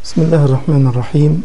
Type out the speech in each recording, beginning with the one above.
بسم الله الرحمن الرحيم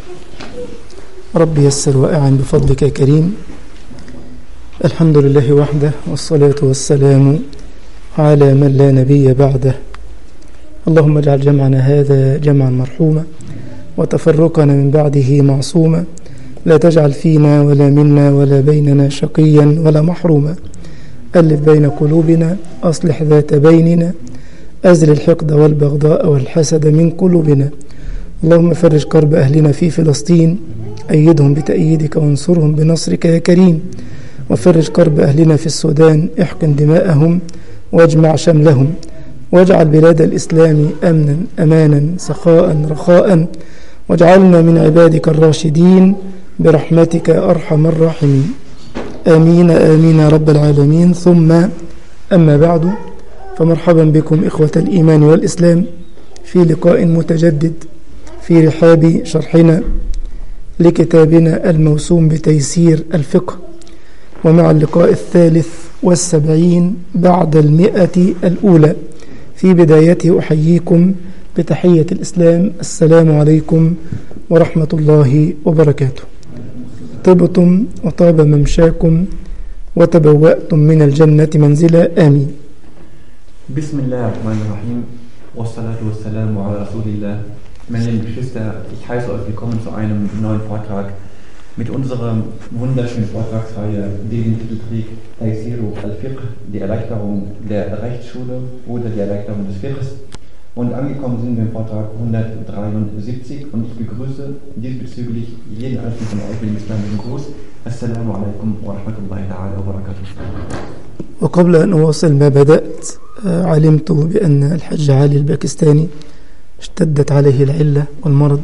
رب يسر وأعن بفضلك يا كريم الحمد لله وحده والصلاة والسلام على من لا نبي بعده اللهم اجعل جمعنا هذا جمعا مرحوما وتفرقنا من بعده معصوما لا تجعل فينا ولا منا ولا بيننا شقيا ولا محروما ألف بين قلوبنا أصلح ذات بيننا أزل الحقد والبغضاء والحسد من قلوبنا اللهم فرج كرب أهلنا في فلسطين أيدهم بتأييدك وانصرهم بنصرك يا كريم وفرج كرب أهلنا في السودان احقن دماءهم واجمع شملهم واجعل بلاد الإسلام أمنا أمانا سخاء رخاء واجعلنا من عبادك الراشدين برحمتك أرحم الراحمين آمين آمين يا رب العالمين ثم أما بعد فمرحبا بكم إخوة الإيمان والإسلام في لقاء متجدد في رحاب شرحنا لكتابنا الموسوم بتيسير الفقه ومع اللقاء الثالث والسبعين بعد المئة الأولى في بدايته أحييكم بتحية الإسلام السلام عليكم ورحمة الله وبركاته طبتم وطاب ممشاكم وتبوأتم من الجنة منزلا آمين بسم الله الرحمن الرحيم والصلاة والسلام على رسول الله Meine lieben Geschwister, ich heiße euch willkommen zu einem neuen Vortrag mit unserer wunderschönen Vortragsreihe, die den Titel trägt Taisiru al-Fiqh, die Erleichterung der Rechtsschule oder die Erleichterung des Fiqhs. Und angekommen sind wir im Vortrag 173 und ich begrüße diesbezüglich jeden einzelnen von euch mit dem islamischen Gruß. Assalamu alaikum wa rahmatullahi ta'ala wa barakatuh. وقبل أن أواصل ما بدأت علمت بأن الحج علي الباكستاني اشتدت عليه العلة والمرض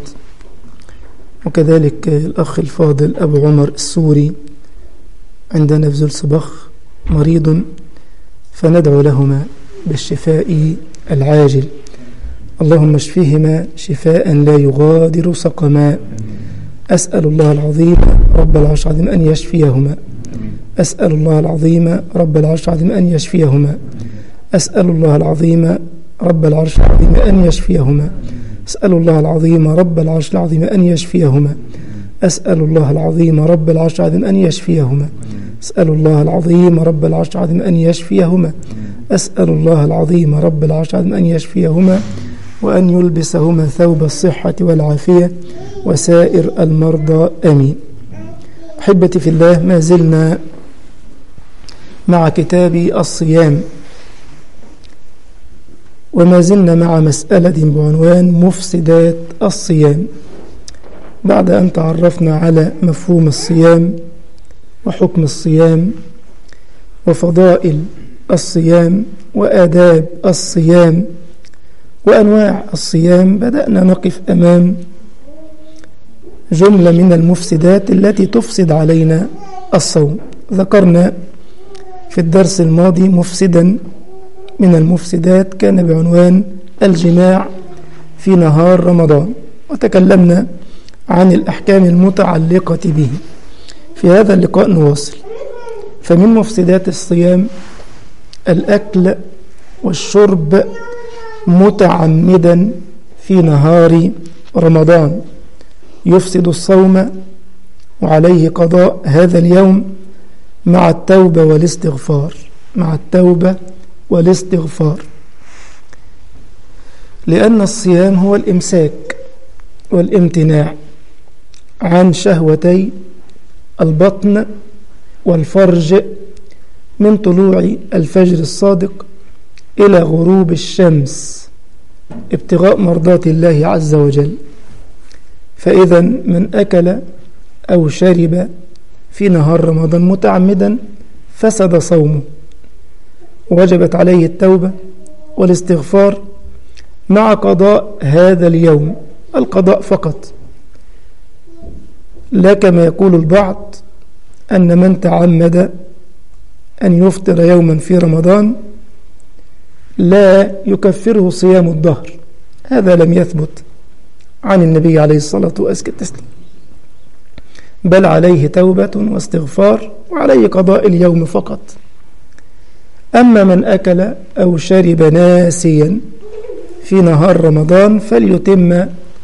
وكذلك الأخ الفاضل أبو عمر السوري عندنا في زلسبخ مريض فندعو لهما بالشفاء العاجل اللهم اشفيهما شفاء لا يغادر سقما أسأل الله العظيم رب العرش العظيم أن يشفيهما أسأل الله العظيم رب العرش العظيم أن يشفيهما أسأل الله العظيم رب العرش العظيم أن يشفيهما أسأل الله العظيم رب العرش العظيم أن يشفيهما أسأل الله العظيم رب العرش العظيم أن يشفيهما أسأل الله العظيم رب العرش العظيم أن يشفيهما أسأل الله العظيم رب العرش العظيم أن يشفيهما وأن يلبسهما ثوب الصحة والعافية وسائر المرضى آمين أحبتي في الله ما زلنا مع كتاب الصيام وما زلنا مع مسألة بعنوان مفسدات الصيام بعد أن تعرفنا على مفهوم الصيام وحكم الصيام وفضائل الصيام وآداب الصيام وأنواع الصيام بدأنا نقف أمام جملة من المفسدات التي تفسد علينا الصوم ذكرنا في الدرس الماضي مفسدا من المفسدات كان بعنوان الجماع في نهار رمضان وتكلمنا عن الأحكام المتعلقة به في هذا اللقاء نواصل فمن مفسدات الصيام الأكل والشرب متعمدا في نهار رمضان يفسد الصوم وعليه قضاء هذا اليوم مع التوبة والاستغفار مع التوبة والاستغفار لأن الصيام هو الإمساك والامتناع عن شهوتي البطن والفرج من طلوع الفجر الصادق إلى غروب الشمس ابتغاء مرضات الله عز وجل فإذا من أكل أو شرب في نهار رمضان متعمدا فسد صومه وجبت عليه التوبة والاستغفار مع قضاء هذا اليوم القضاء فقط لا كما يقول البعض أن من تعمد أن يفطر يوما في رمضان لا يكفره صيام الدهر هذا لم يثبت عن النبي عليه الصلاة والسلام بل عليه توبة واستغفار وعليه قضاء اليوم فقط أما من أكل أو شرب ناسيا في نهار رمضان فليتم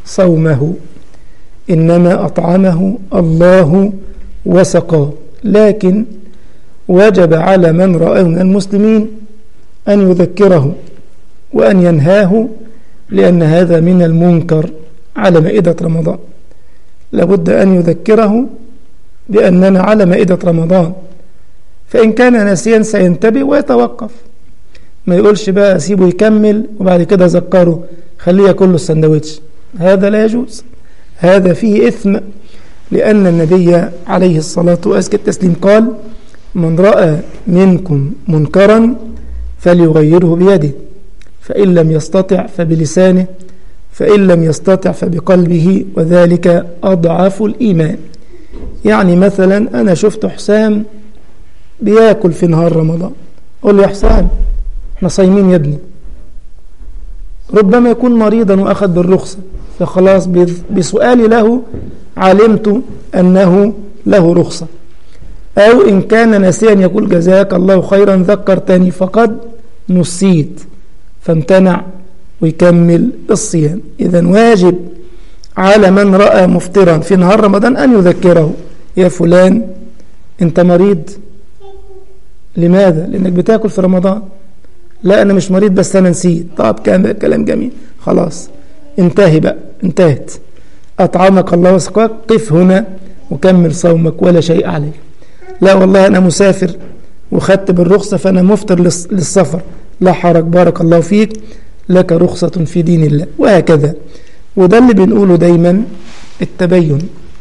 صومه إنما أطعمه الله وسقاه لكن وجب على من رأى من المسلمين أن يذكره وأن ينهاه لأن هذا من المنكر على مائدة رمضان لابد أن يذكره بأننا على مائدة رمضان فإن كان ناسيا سينتبه ويتوقف ما يقولش بقى سيبه يكمل وبعد كده ذكره خليه ياكل له السندوتش هذا لا يجوز هذا فيه إثم لأن النبي عليه الصلاة وأزكى التسليم قال من رأى منكم منكرا فليغيره بيده فإن لم يستطع فبلسانه فإن لم يستطع فبقلبه وذلك أضعف الإيمان يعني مثلا أنا شفت حسام بياكل في نهار رمضان أقول له يا حسام احنا صايمين يا ابني ربما يكون مريضا وأخذ بالرخصة فخلاص بسؤالي له علمت أنه له رخصة أو إن كان ناسيا يقول جزاك الله خيرا ذكرتني فقد نسيت فامتنع ويكمل الصيام إذا واجب على من رأى مفطرا في نهار رمضان أن يذكره يا فلان أنت مريض لماذا؟ لأنك بتاكل في رمضان لا أنا مش مريض بس أنا نسيت طب كلام جميل خلاص انتهي بقى انتهت أطعمك الله وسقاك قف هنا وكمل صومك ولا شيء عليك لا والله أنا مسافر وخدت بالرخصة فأنا مفطر للسفر لا حرج بارك الله فيك لك رخصة في دين الله وهكذا وده اللي بنقوله دايما التبين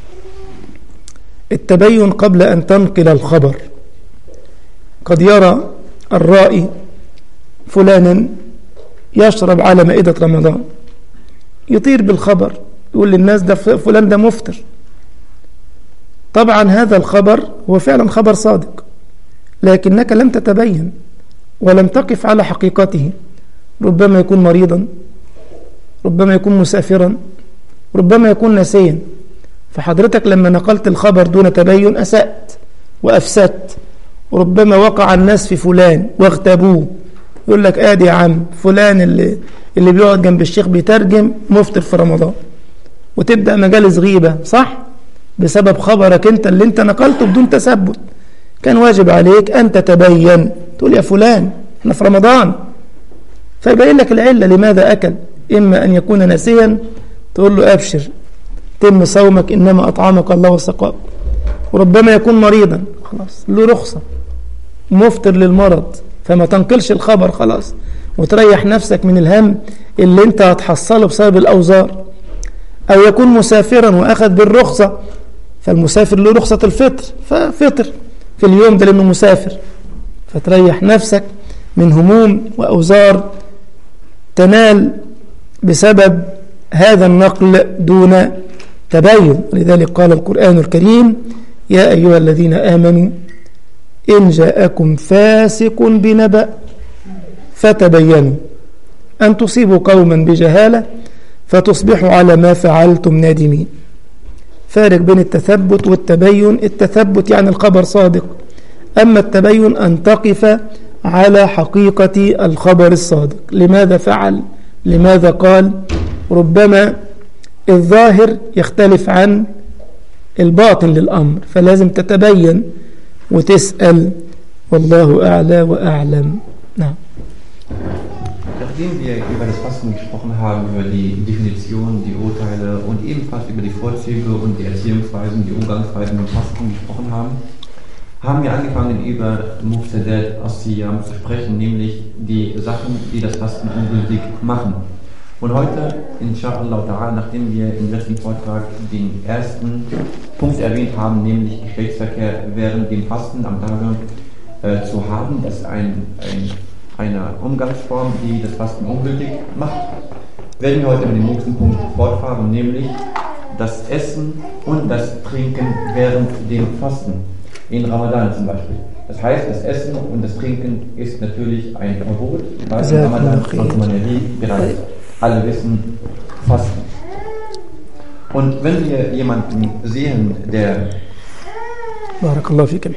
التبين قبل أن تنقل الخبر قد يرى الرائي فلانا يشرب على مائدة رمضان يطير بالخبر يقول للناس ده فلان ده مفطر طبعا هذا الخبر هو فعلا خبر صادق لكنك لم تتبين ولم تقف على حقيقته ربما يكون مريضا ربما يكون مسافرا ربما يكون ناسيا فحضرتك لما نقلت الخبر دون تبين أسأت وأفسدت وربما وقع الناس في فلان واغتابوه يقول لك ادي يا عم فلان اللي اللي بيقعد جنب الشيخ بيترجم مفطر في رمضان وتبدا مجالس غيبه صح بسبب خبرك انت اللي انت نقلته بدون تثبت كان واجب عليك ان تتبين تقول يا فلان احنا في رمضان فيبين لك العله لماذا اكل اما ان يكون ناسيا تقول له ابشر تم صومك انما اطعمك الله وسقاك وربما يكون مريضا خلاص له رخصه مفطر للمرض فما تنقلش الخبر خلاص وتريح نفسك من الهم اللي انت هتحصله بسبب الأوزار أو يكون مسافرا وأخذ بالرخصة فالمسافر له رخصة الفطر ففطر في اليوم ده لأنه مسافر فتريح نفسك من هموم وأوزار تنال بسبب هذا النقل دون تبين ولذلك قال القرآن الكريم يا أيها الذين آمنوا إن جاءكم فاسق بنبأ فتبينوا أن تصيبوا قوما بجهالة فتصبحوا على ما فعلتم نادمين فارق بين التثبت والتبين التثبت يعني الخبر صادق أما التبين أن تقف على حقيقة الخبر الصادق لماذا فعل لماذا قال ربما الظاهر يختلف عن الباطن للأمر فلازم تتبين وتسأل والله أعلى وأعلم نعم Nachdem wir über das Fasten gesprochen haben, über die Definition, die Urteile und ebenfalls über die Vorzüge und die Erziehungsweisen, die Umgangsweisen mit Fasten gesprochen haben, haben wir angefangen über Mufsadat Asiyam zu sprechen, nämlich die Sachen, die das Fasten ungültig machen. Und heute, inshallah ta'ala, nachdem wir im letzten Vortrag den ersten Punkt erwähnt haben, nämlich Geschlechtsverkehr während dem Fasten am Tage äh, zu haben, das ist ein, ein, eine Umgangsform, die das Fasten ungültig macht, werden wir heute mit dem nächsten Punkt fortfahren, nämlich das Essen und das Trinken während dem Fasten. In Ramadan zum Beispiel. Das heißt, das Essen und das Trinken ist natürlich ein Verbot, weil in Ramadan sollte man ja wie bereits alle wissen, fasten. Und wenn wir jemanden sehen, der, Barakallahu fik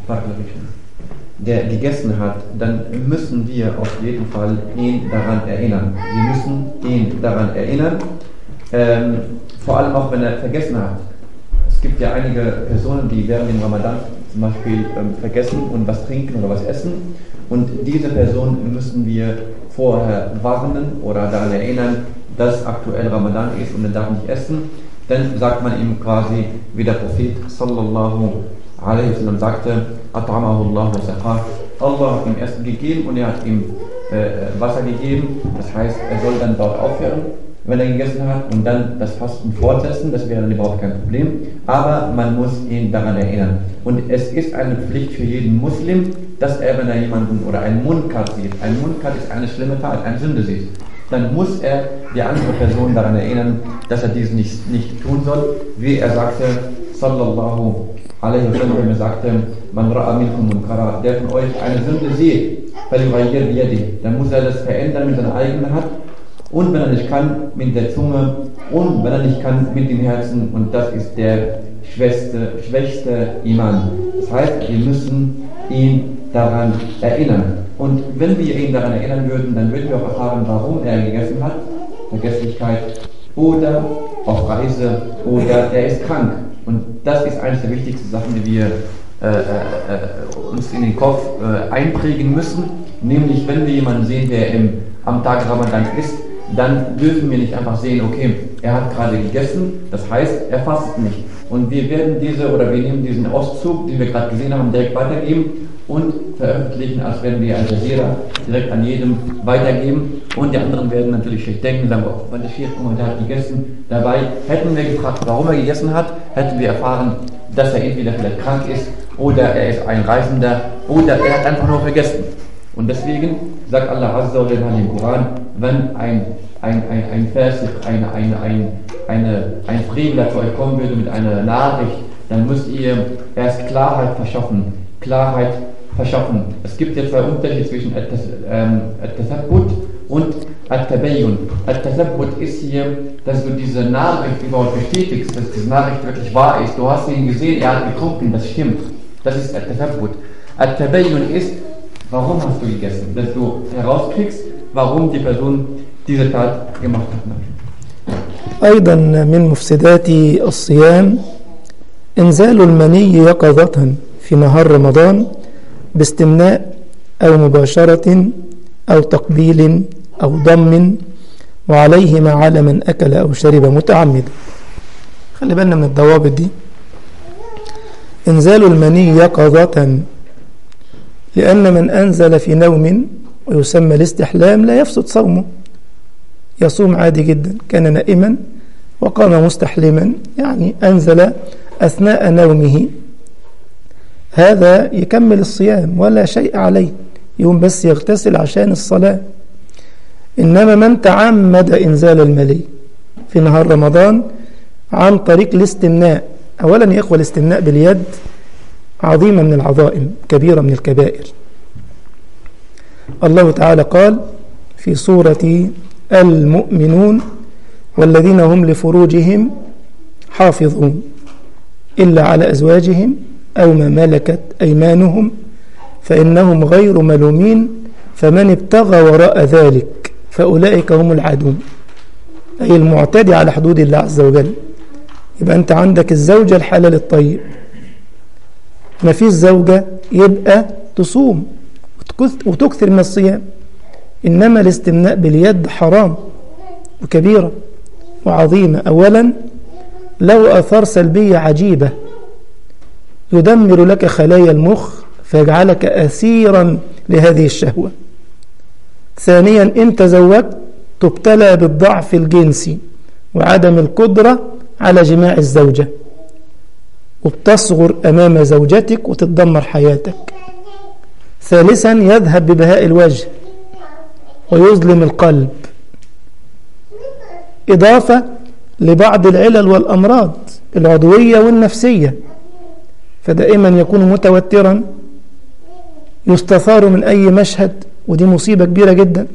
der gegessen hat, dann müssen wir auf jeden Fall ihn daran erinnern. Wir müssen ihn daran erinnern, ähm, vor allem auch wenn er vergessen hat. Es gibt ja einige Personen, die während dem Ramadan zum Beispiel ähm, vergessen und was trinken oder was essen. Und diese Person müssen wir vorher warnen oder daran erinnern, dass aktuell Ramadan ist und er darf nicht essen. Dann sagt man ihm quasi, wie der Prophet sallallahu alaihi wasallam sagte, At'amahu Allah wa saqah. Allah hat ihm Essen gegeben und er hat ihm äh, Wasser gegeben. Das heißt, er soll dann dort aufhören, wenn er gegessen hat und dann das Fasten fortsetzen. Das wäre dann überhaupt kein Problem. Aber man muss ihn daran erinnern. Und es ist eine Pflicht für jeden Muslim, dass er, wenn er jemanden oder einen Mundkat sieht, ein Mundkat ist eine schlimme Tat, eine Sünde sieht, dann muss er die andere Person daran erinnern, dass er dies nicht, nicht tun soll, wie er sagte, sallallahu alaihi wasallam, er sagte, man ra'a minkum munkara, der von euch eine Sünde sieht, dann muss er das verändern mit seiner eigenen Hand und wenn er nicht kann, mit der Zunge und wenn er nicht kann, mit dem Herzen und das ist der schwächste, schwächste Iman. Das heißt, wir müssen ihn daran erinnern. Und wenn wir ihn daran erinnern würden, dann würden wir auch erfahren, warum er gegessen hat, Vergesslichkeit oder auf Reise oder er ist krank. Und das ist eines der wichtigsten Sachen, die wir äh, äh, uns in den Kopf äh, einprägen müssen. Nämlich, wenn wir jemanden sehen, der im, am Tag Ramadan isst, dann dürfen wir nicht einfach sehen, okay, er hat gerade gegessen, das heißt, er fastet nicht. Und wir werden diese oder wir nehmen diesen Auszug, den wir gerade gesehen haben, direkt weitergeben und veröffentlichen, als wenn wir Al Jazeera direkt an jedem weitergeben. Und die anderen werden natürlich schlecht denken, sagen, oh, weil der Schiff, guck mal, der hat gegessen. Dabei hätten wir gefragt, warum er gegessen hat, hätten wir erfahren, dass er entweder vielleicht krank ist oder er ist ein Reisender oder er hat einfach nur vergessen. Und deswegen sagt Allah Azza wa Jalla im Koran, wenn ein, ein, ein, ein Vers, eine, eine, ein, eine, ein Frevler zu euch kommen würde mit einer Nachricht, dann müsst ihr erst Klarheit verschaffen. Klarheit verschaffen. Es gibt ja zwei Unterschiede zwischen At-Tathabbut und At-Tabayyun. At-Tathabbut ist hier, dass du diese Nachricht überhaupt bestätigst, dass diese Nachricht wirklich wahr ist. Du hast ihn gesehen, er hat getrunken, das stimmt. Das ist At-Tathabbut. At-Tabayyun ist, warum hast du gegessen? Dass du herauskriegst, warum die Person diese Tat gemacht hat. أيضا من مفسدات الصيام إنزال المني يقظة في نهار رمضان باستمناء أو مباشرة أو تقبيل أو ضم وعليهما على من أكل أو شرب متعمدا خلي بالنا من الضوابط دي إنزال المني يقظة لأن من أنزل في نوم ويسمى الاستحلام لا يفسد صومه يصوم عادي جدا كان نائما وقام مستحلما يعني أنزل أثناء نومه هذا يكمل الصيام ولا شيء عليه يوم بس يغتسل عشان الصلاة إنما من تعمد إنزال الملي في نهار رمضان عن طريق الاستمناء أولا يا إخوة الاستمناء باليد عظيمة من العظائم كبيرة من الكبائر الله تعالى قال في سورة المؤمنون والذين هم لفروجهم حافظون إلا على أزواجهم أو ما ملكت أيمانهم فإنهم غير ملومين فمن ابتغى وراء ذلك فأولئك هم العادون أي المعتدي على حدود الله عز وجل يبقى أنت عندك الزوجة الحلال الطيب ما فيش زوجة يبقى تصوم وتكثر من الصيام إنما الاستمناء باليد حرام وكبيرة وعظيمة أولا له آثار سلبية عجيبة يدمر لك خلايا المخ فيجعلك أسيرا لهذه الشهوة ثانيا إن تزوجت تبتلى بالضعف الجنسي وعدم القدرة على جماع الزوجة وبتصغر أمام زوجتك وتتدمر حياتك ثالثا يذهب ببهاء الوجه ويظلم القلب إضافة لبعض العلل والأمراض العضوية والنفسية فدائما يكون متوترا يستثار من أي مشهد ودي مصيبة كبيرة جدا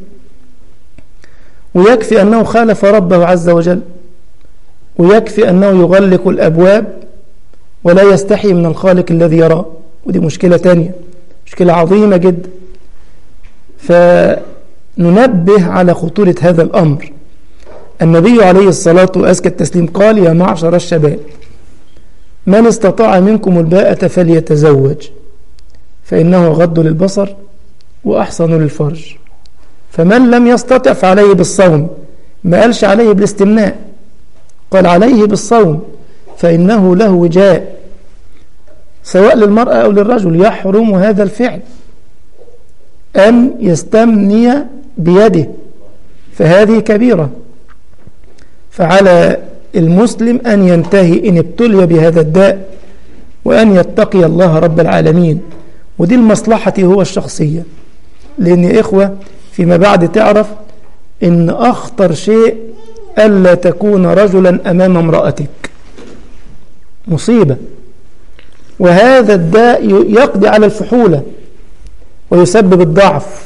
ويكفي أنه خالف ربه عز وجل ويكفي أنه يغلق الأبواب ولا يستحي من الخالق الذي يراه ودي مشكلة تانية مشكلة عظيمة جدا فننبه على خطورة هذا الأمر النبي عليه الصلاة وأزكى التسليم قال يا معشر الشباب من استطاع منكم الباءة فليتزوج فإنه غض للبصر وأحسن للفرج فمن لم يستطع فعليه بالصوم ما قالش عليه بالاستمناء قال عليه بالصوم فإنه له وجاء سواء للمرأة أو للرجل يحرم هذا الفعل أن يستمني بيده فهذه كبيرة فعلى المسلم أن ينتهي إن ابتلي بهذا الداء وأن يتقي الله رب العالمين ودي المصلحة هو الشخصية لأن يا إخوة فيما بعد تعرف إن أخطر شيء ألا تكون رجلا أمام امرأتك مصيبة وهذا الداء يقضي على الفحولة ويسبب الضعف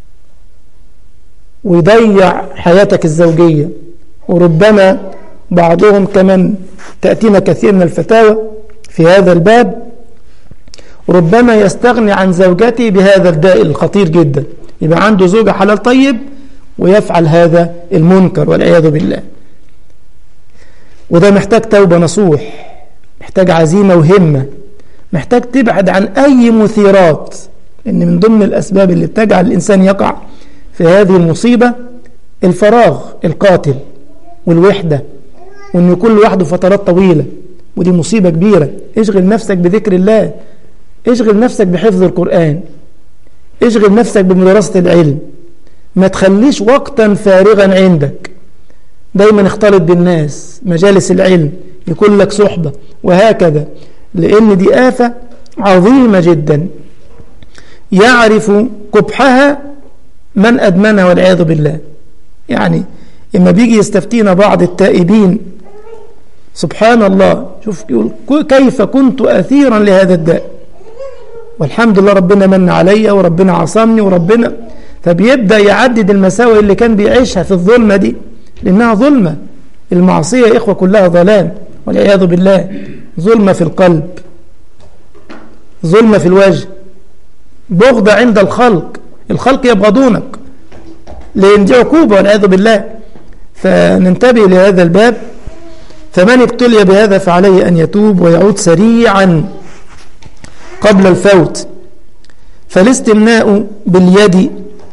ويضيع حياتك الزوجية وربما بعضهم كمان تأتينا كثير من الفتاوى في هذا الباب ربما يستغني عن زوجته بهذا الداء الخطير جدا يبقى عنده زوجة حلال طيب ويفعل هذا المنكر والعياذ بالله وده محتاج توبة نصوح محتاج عزيمة وهمة محتاج تبعد عن أي مثيرات إن من ضمن الأسباب اللي بتجعل الإنسان يقع في هذه المصيبة الفراغ القاتل والوحدة وإن يكون لوحده فترات طويلة ودي مصيبة كبيرة اشغل نفسك بذكر الله اشغل نفسك بحفظ القرآن اشغل نفسك بمدرسة العلم ما تخليش وقتا فارغا عندك دايما اختلط بالناس مجالس العلم يكون لك صحبة وهكذا لأن دي آفة عظيمة جدا يعرف قبحها من أدمنها والعياذ بالله يعني إما بيجي يستفتينا بعض التائبين سبحان الله شوف يقول كيف كنت أثيرا لهذا الداء والحمد لله ربنا من علي وربنا عصمني وربنا فبيبدأ يعدد المساوئ اللي كان بيعيشها في الظلمة دي لأنها ظلمة المعصية يا إخوة كلها ظلام والعياذ بالله ظلمة في القلب ظلمة في الوجه بغضة عند الخلق الخلق يبغضونك لأن دي عقوبة والعياذ بالله فننتبه لهذا الباب فمن ابتلي بهذا فعليه أن يتوب ويعود سريعا قبل الفوت فالاستمناء باليد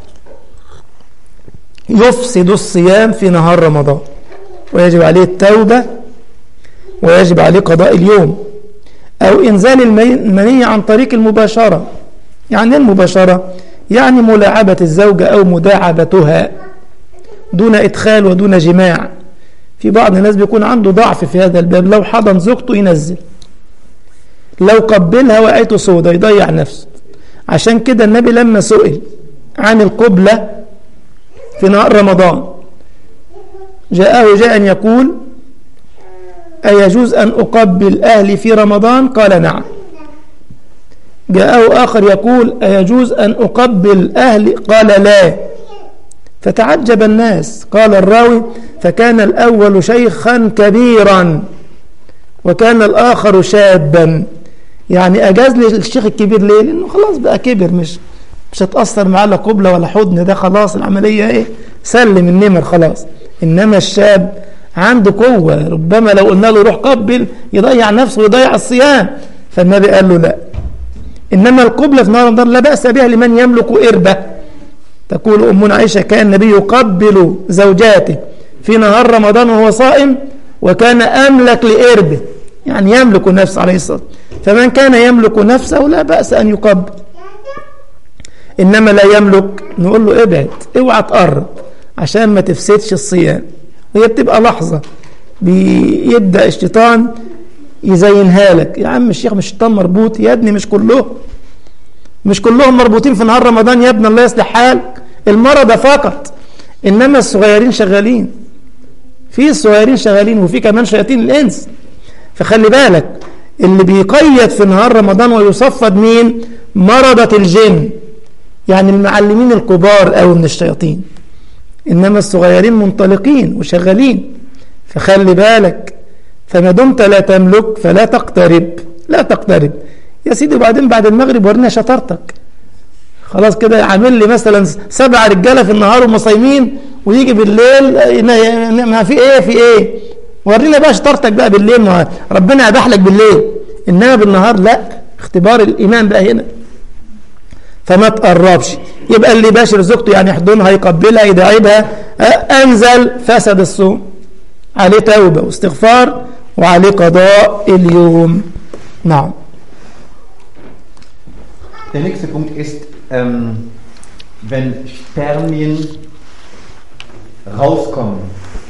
يفسد الصيام في نهار رمضان ويجب عليه التوبة ويجب عليه قضاء اليوم أو إنزال المني عن طريق المباشرة يعني المباشرة يعني ملاعبة الزوجة أو مداعبتها دون إدخال ودون جماع في بعض الناس بيكون عنده ضعف في هذا الباب لو حضن زوجته ينزل لو قبلها وقعته سودة يضيع نفسه عشان كده النبي لما سئل عن القبلة في نهار رمضان جاءه جاء أن يقول أيجوز أن أقبل أهلي في رمضان قال نعم جاءه آخر يقول أيجوز أن أقبل أهلي قال لا فتعجب الناس قال الراوي فكان الأول شيخا كبيرا وكان الآخر شابا يعني أجاز لي الشيخ الكبير ليه لأنه خلاص بقى كبر مش مش هتأثر معاه لا قبلة ولا حضن ده خلاص العملية ايه سلم النمر خلاص إنما الشاب عنده قوة ربما لو قلنا له روح قبل يضيع نفسه ويضيع الصيام فالنبي قال له لا إنما القبلة في نهار رمضان لا بأس بها لمن يملك إربة تقول أمنا عائشة كان النبي يقبل زوجاته في نهار رمضان وهو صائم وكان أملك لإربه يعني يملك نفسه عليه الصلاة فمن كان يملك نفسه لا بأس أن يقبل إنما لا يملك نقول له ابعد اوعى تقرب عشان ما تفسدش الصيام وهي بتبقى لحظة بيبدأ الشيطان يزينها لك يا عم الشيخ مش الشيطان مربوط يا ابني مش كلهم مش كلهم مربوطين في نهار رمضان يا ابني الله يصلح حالك المرضى فقط إنما الصغيرين شغالين في الصغيرين شغالين وفي كمان شياطين الإنس فخلي بالك اللي بيقيد في نهار رمضان ويصفد مين مرضة الجن يعني المعلمين الكبار أو من الشياطين إنما الصغيرين منطلقين وشغالين فخلي بالك فما دمت لا تملك فلا تقترب لا تقترب يا سيدي وبعدين بعد المغرب ورينا شطارتك خلاص كده عامل لي مثلا سبع رجاله في النهار وهم صايمين ويجي بالليل آه، ما في ايه في ايه ورينا بقى شطارتك بقى بالليل ما ربنا اباح لك بالليل انما بالنهار لا اختبار الايمان بقى هنا فما تقربش يبقى اللي باشر زوجته يعني يحضنها يقبلها يداعبها آه، انزل فسد الصوم عليه توبه واستغفار وعليه قضاء اليوم نعم Der nächste Punkt ist, ähm, wenn Spermien rauskommen,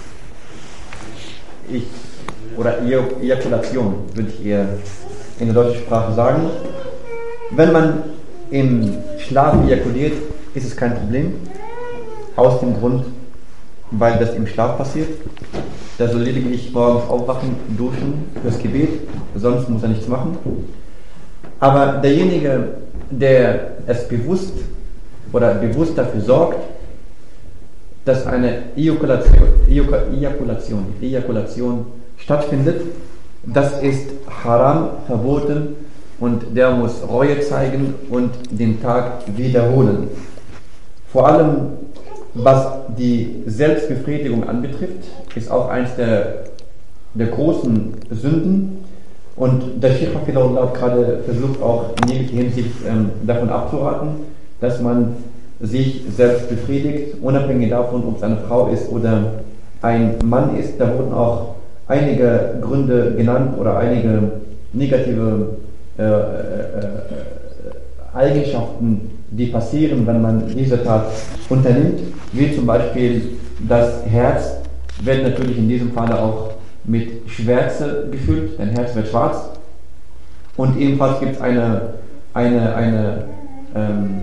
ich, oder Eo- Ejakulation, würde ich eher in der deutschen Sprache sagen. Wenn man im Schlaf ejakuliert, ist es kein Problem. Aus dem Grund, weil das im Schlaf passiert. Der soll lediglich morgens aufwachen, duschen fürs Gebet, sonst muss er nichts machen. Aber derjenige, der es bewusst oder bewusst dafür sorgt, dass eine Ejakulation, Ejaku- Ejakulation, Ejakulation stattfindet, das ist haram, verboten und der muss Reue zeigen und den Tag wiederholen. Vor allem was die Selbstbefriedigung anbetrifft, ist auch eines der, der großen Sünden. Und der Sheikh Hafidahullah hat gerade versucht, auch in jeglicher Hinsicht ähm, davon abzuraten, dass man sich selbst befriedigt, unabhängig davon, ob es eine Frau ist oder ein Mann ist. Da wurden auch einige Gründe genannt oder einige negative äh, äh, äh, Eigenschaften, die passieren, wenn man diese Tat unternimmt, wie zum Beispiel das Herz wird natürlich in diesem Falle auch mit Schwärze gefüllt, dein Herz wird schwarz. Und ebenfalls gibt es eine, eine, eine, ähm,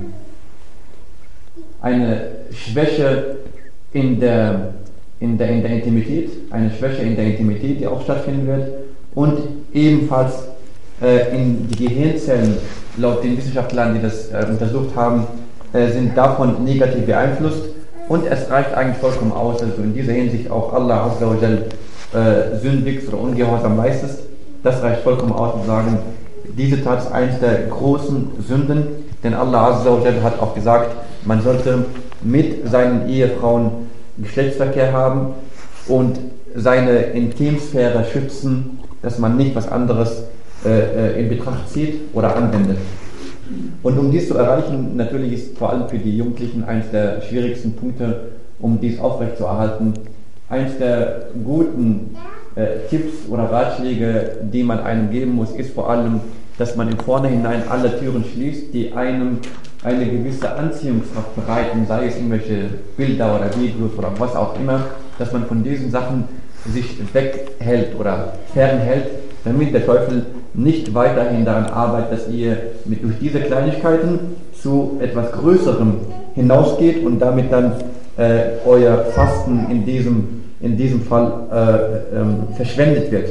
eine Schwäche in der, in, der, in der Intimität, eine Schwäche in der Intimität, die auch stattfinden wird. Und ebenfalls äh, in die Gehirnzellen, laut den Wissenschaftlern, die das äh, untersucht haben, äh, sind davon negativ beeinflusst. Und es reicht eigentlich vollkommen aus, also in dieser Hinsicht auch Allah Azza wa Jal äh, sündigst oder ungehorsam leistest. Das reicht vollkommen aus, um zu sagen, diese Tat ist eines der großen Sünden, denn Allah Azza wa Jal hat auch gesagt, man sollte mit seinen Ehefrauen Geschlechtsverkehr haben und seine Intimsphäre schützen, dass man nicht was anderes äh, äh, in Betracht zieht oder anwendet. Und um dies zu erreichen, natürlich ist vor allem für die Jugendlichen eines der schwierigsten Punkte, um dies aufrechtzuerhalten, eines der guten äh, Tipps oder Ratschläge, die man einem geben muss, ist vor allem, dass man im Vornherein alle Türen schließt, die einem eine gewisse Anziehungskraft bereiten, sei es irgendwelche Bilder oder Videos oder was auch immer, dass man von diesen Sachen sich weghält oder fernhält, damit der Teufel nicht weiterhin daran arbeitet, dass ihr mit durch diese Kleinigkeiten zu etwas Größerem hinausgeht und damit dann äh, euer Fasten in diesem, in diesem Fall äh, ähm, verschwendet wird.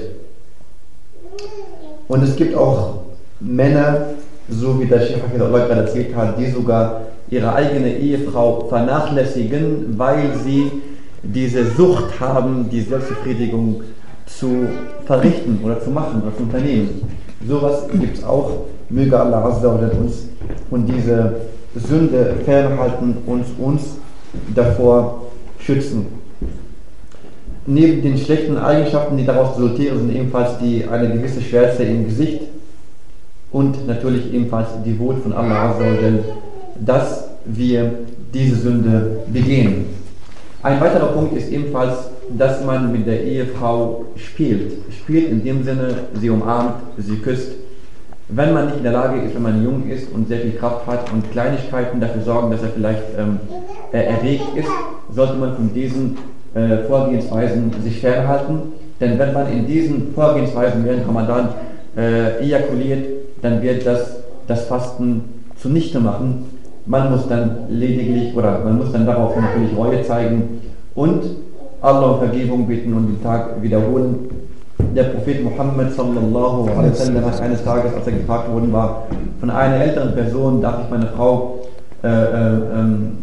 Und es gibt auch Männer, so wie der Sheikh Hafidullah gerade erzählt hat, die sogar ihre eigene Ehefrau vernachlässigen, weil sie diese Sucht haben, die Selbstbefriedigung zu verrichten oder zu machen oder zu unternehmen. Sowas gibt es auch. Möge Allah Azza wa Jalla uns von dieser Sünde fernhalten und uns davor schützen. Neben den schlechten Eigenschaften, die daraus resultieren, sind ebenfalls die eine gewisse Schwärze im Gesicht und natürlich ebenfalls die Wut von Allah Azza wa Jalla, dass wir diese Sünde begehen. Ein weiterer Punkt ist ebenfalls, dass man mit der Ehefrau spielt. Spielt in dem Sinne, sie umarmt, sie küsst. Wenn man nicht in der Lage ist, wenn man jung ist und sehr viel Kraft hat und Kleinigkeiten dafür sorgen, dass er vielleicht ähm, äh, erregt ist, sollte man von diesen äh, Vorgehensweisen sich fernhalten. Denn wenn man in diesen Vorgehensweisen während Ramadan äh, ejakuliert, dann wird das das Fasten zunichte machen. Man muss dann lediglich oder man muss dann darauf natürlich Reue zeigen und Allah um Vergebung bitten und den Tag wiederholen. Der Prophet Muhammad sallallahu alaihi wasallam hat eines Tages, als er gefragt worden war, von einer älteren Person, darf ich meine Frau äh, äh, ähm,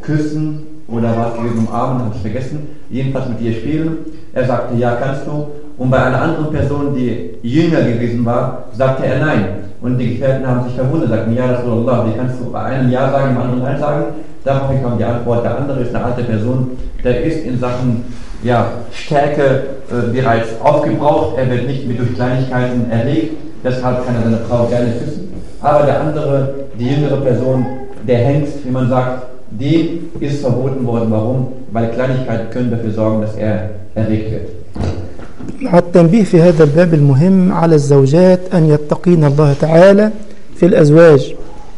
küssen oder was gewesen umarmen, habe ich vergessen, jedenfalls mit ihr spielen. Er sagte, ja kannst du Und bei einer anderen Person, die jünger gewesen war, sagte er nein. Und die Gefährten haben sich verwundert, sagten, ja, Rasulallah, wie kannst du bei einem Ja sagen, im anderen Nein sagen? Daraufhin kam die Antwort, der andere ist eine alte Person, der ist in Sachen ja, Stärke äh, bereits aufgebraucht, er wird nicht mehr durch Kleinigkeiten erregt, deshalb kann er seine Frau gerne küssen. Aber der andere, die jüngere Person, der Hengst, wie man sagt, dem ist verboten worden. Warum? Weil Kleinigkeiten können dafür sorgen, dass er erregt wird. التنبيه في هذا الباب المهم على الزوجات أن يتقين الله تعالى في الأزواج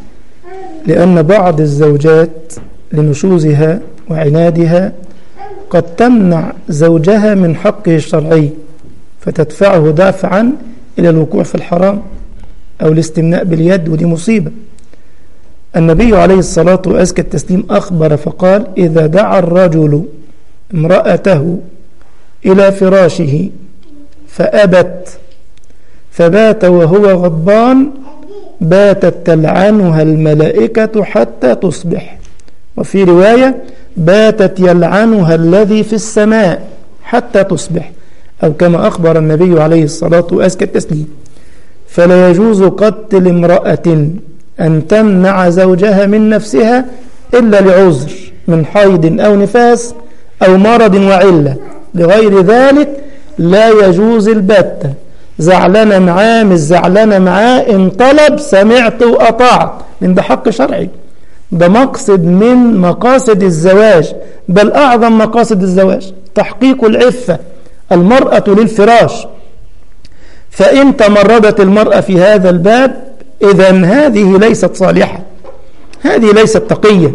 لأن بعض الزوجات لنشوزها وعنادها قد تمنع زوجها من حقه الشرعي فتدفعه دافعا إلى الوقوع في الحرام أو الاستمناء باليد ودي مصيبة النبي عليه الصلاة وأزكى التسليم أخبر فقال إذا دعا الرجل امرأته إلى فراشه فأبت فبات وهو غضبان باتت تلعنها الملائكة حتى تصبح وفي رواية باتت يلعنها الذي في السماء حتى تصبح أو كما أخبر النبي عليه الصلاة وأزكى التسليم فلا يجوز قتل امرأة أن تمنع زوجها من نفسها إلا لعذر من حيض أو نفاس أو مرض وعلة لغير ذلك لا يجوز البتة زعلانة معاه مش زعلانة معاه إن طلب سمعت وأطاعت لأن ده حق شرعي ده مقصد من مقاصد الزواج بل أعظم مقاصد الزواج تحقيق العفة المرأة للفراش فإن تمردت المرأة في هذا الباب إذا هذه ليست صالحة هذه ليست تقية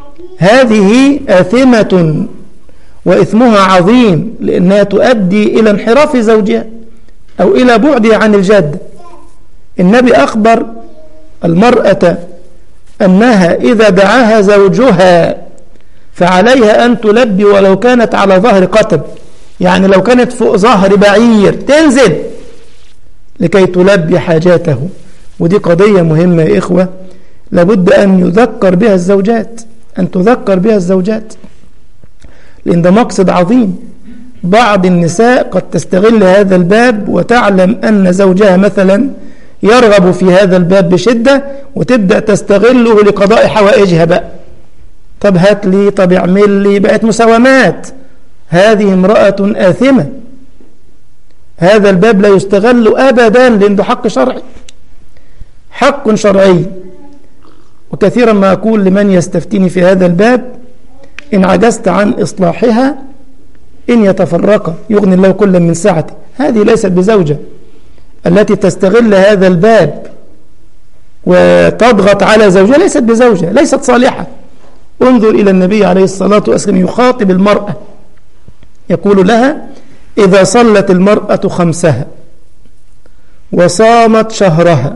هذه آثمة وإثمها عظيم لأنها تؤدي إلى انحراف زوجها أو إلى بعدها عن الجادة النبي أخبر المرأة أنها إذا دعاها زوجها فعليها أن تلبي ولو كانت على ظهر قتب يعني لو كانت فوق ظهر بعير تنزل لكي تلبي حاجاته ودي قضية مهمة يا إخوة لابد أن يذكر بها الزوجات أن تذكر بها الزوجات لأن ده مقصد عظيم بعض النساء قد تستغل هذا الباب وتعلم أن زوجها مثلا يرغب في هذا الباب بشدة وتبدأ تستغله لقضاء حوائجها بقى طب هات لي طب اعمل لي بقت مساومات هذه امرأة آثمة هذا الباب لا يستغل أبدا لأنه حق شرعي حق شرعي وكثيرا ما أقول لمن يستفتيني في هذا الباب إن عجزت عن إصلاحها إن يتفرق يغني الله كل من سعته هذه ليست بزوجة التي تستغل هذا الباب وتضغط على زوجها ليست بزوجة ليست صالحة انظر إلى النبي عليه الصلاة والسلام يخاطب المرأة يقول لها إذا صلت المرأة خمسها وصامت شهرها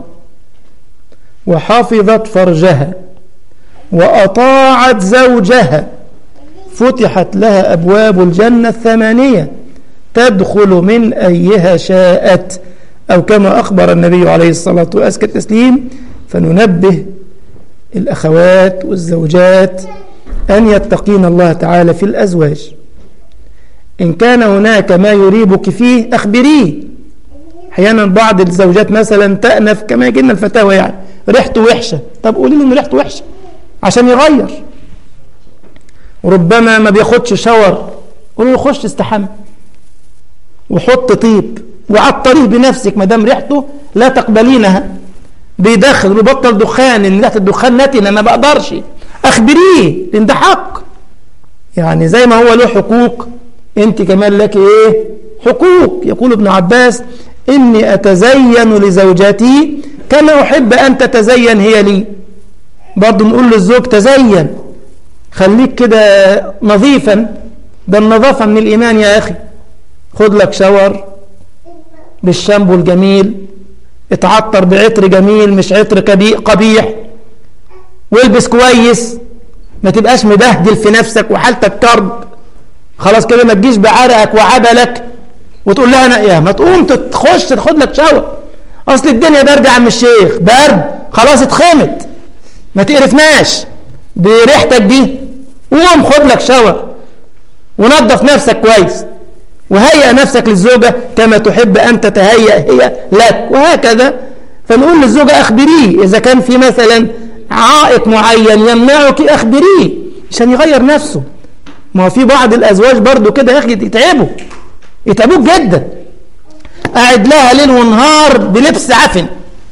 وحفظت فرجها وأطاعت زوجها فتحت لها أبواب الجنة الثمانية تدخل من أيها شاءت أو كما أخبر النبي عليه الصلاة وأزكى التسليم فننبه الأخوات والزوجات أن يتقين الله تعالى في الأزواج إن كان هناك ما يريبك فيه أخبريه أحيانا بعض الزوجات مثلا تأنف كما يجينا الفتاوى يعني ريحته وحشة طب قولي له إن ريحته وحشة عشان يغير وربما ما بياخدش شاور قولوا له خش استحمى وحط طيب وعطريه بنفسك ما دام ريحته لا تقبلينها بيدخل بيبطل دخان ان ريحه الدخان نتنه ما بقدرش اخبريه لان ده حق يعني زي ما هو له حقوق انت كمان لك ايه حقوق يقول ابن عباس اني اتزين لزوجتي كما احب ان تتزين هي لي برضه نقول للزوج تزين خليك كده نظيفا ده النظافه من الايمان يا اخي خد لك شاور بالشامبو الجميل اتعطر بعطر جميل مش عطر قبيح والبس كويس ما تبقاش مبهدل في نفسك وحالتك كرب خلاص كده ما تجيش بعرقك وعبلك وتقول لها انا يا ما تقوم تخش تاخد لك شاور اصل الدنيا برد يا عم الشيخ برد خلاص اتخمت ما تقرفناش بريحتك دي قوم خد لك شاور ونظف نفسك كويس وهيئ نفسك للزوجة كما تحب أن تتهيأ هي لك وهكذا فنقول للزوجة أخبريه إذا كان في مثلا عائق معين يمنعك أخبريه عشان يغير نفسه ما هو في بعض الأزواج برضو كده يا أخي يتعبوا يتعبوك جدا قاعد لها ليل ونهار بلبس عفن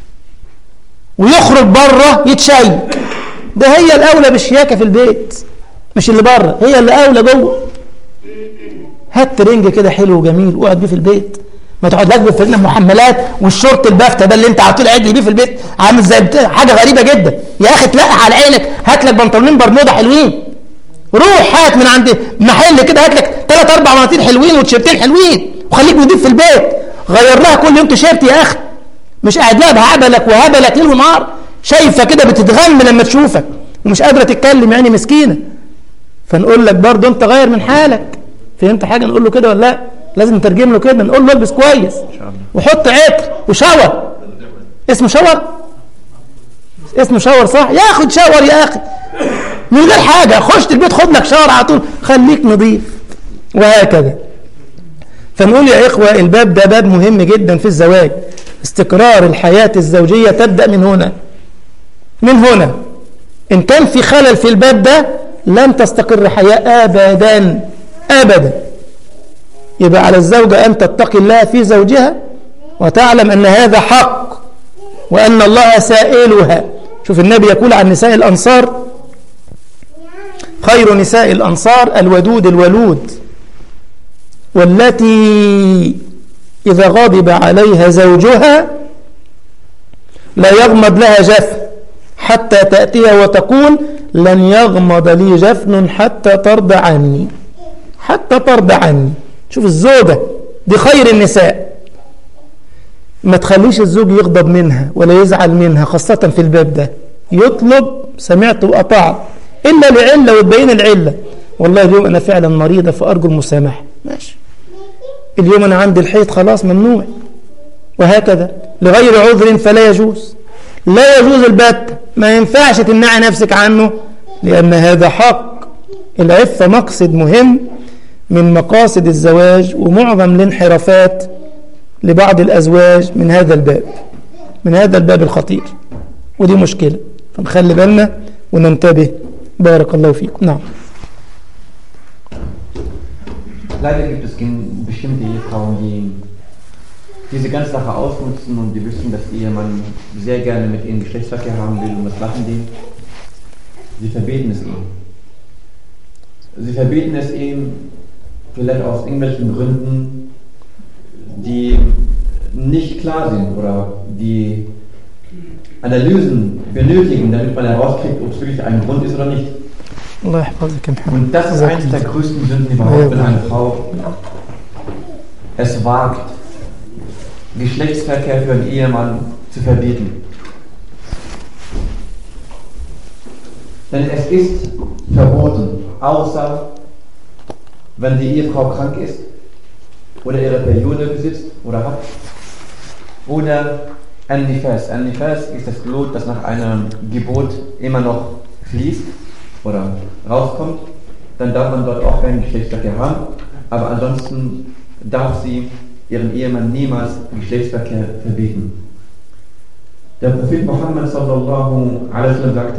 ويخرج بره يتشيك ده هي الأولى بالشياكة في البيت مش اللي بره هي اللي أولى جوه هات ترنج كده حلو وجميل واقعد بيه في البيت ما تقعدلاش بفرنا محملات والشورت البافته ده اللي انت على طول قاعد بيه في البيت عامل زي بتاع حاجه غريبه جدا يا اخي تلقح على عينك هات لك بنطلونين برمودا حلوين روح هات من عند محل كده هات لك ثلاث اربع بناطيل حلوين وتيشيرتين حلوين وخليك نضيف في البيت غير لها كل يوم تيشيرت يا اخي مش قاعد لها بهبلك وهبلك ليل ونهار شايفه كده بتتغم لما تشوفك ومش قادره تتكلم يعني مسكينه فنقول لك برضه انت غير من حالك فهمت حاجه نقول له كده ولا لا لازم نترجم له كده نقول له البس كويس وحط عطر وشاور اسمه شاور اسمه شاور صح ياخد شاور يا اخي من غير حاجه خش البيت خد لك شاور على طول خليك نظيف وهكذا فنقول يا إخوة الباب ده باب مهم جدا في الزواج استقرار الحياة الزوجية تبدأ من هنا من هنا إن كان في خلل في الباب ده لن تستقر حياة أبدا أبدا يبقى على الزوجة أن تتقي الله في زوجها وتعلم أن هذا حق وأن الله سائلها شوف النبي يقول عن نساء الأنصار خير نساء الأنصار الودود الولود والتي إذا غضب عليها زوجها لا يغمض لها جفن حتى تأتيها وتقول لن يغمض لي جفن حتى ترضى عني حتى ترضى عني شوف الزوجة دي خير النساء ما تخليش الزوج يغضب منها ولا يزعل منها خاصة في الباب ده يطلب سمعت وأطعت إلا لعلة وتبين العلة والله اليوم أنا فعلا مريضة فأرجو المسامحة ماشي اليوم أنا عندي الحيض خلاص ممنوع وهكذا لغير عذر فلا يجوز لا يجوز البت ما ينفعش تمنع نفسك عنه لأن هذا حق العفة مقصد مهم من مقاصد الزواج ومعظم الانحرافات لبعض الأزواج من هذا الباب من هذا الباب الخطير ودي مشكلة فنخلي بالنا وننتبه بارك الله فيكم نعم Leider gibt es bestimmte Ehefrauen, die diese ganze Sache ausnutzen und die wissen, dass ihr Ehemann sehr gerne mit ihnen Geschlechtsverkehr haben will und was machen die? Sie verbieten es ihm. Sie verbieten es ihm vielleicht aus irgendwelchen Gründen, die nicht klar sind oder die Analysen benötigen, damit man herauskriegt, ob es wirklich ein Grund ist oder nicht. الله يحفظك يا محمد Und das ist eines der größten Sünden überhaupt, wenn eine Frau es wagt, Geschlechtsverkehr für einen Ehemann zu verbieten. Denn es ist verboten, außer wenn die Ehefrau krank ist oder ihre Periode besitzt oder hat oder ein Nifas. Ein Nifas ist das Blut, das nach einem Gebot immer noch fließt oder rauskommt, dann darf man dort auch keinen Geschlechtsverkehr haben. Aber ansonsten darf sie ihrem Ehemann niemals Geschlechtsverkehr verbieten. Der Prophet Muhammad sallallahu alaihi wasallam sagte,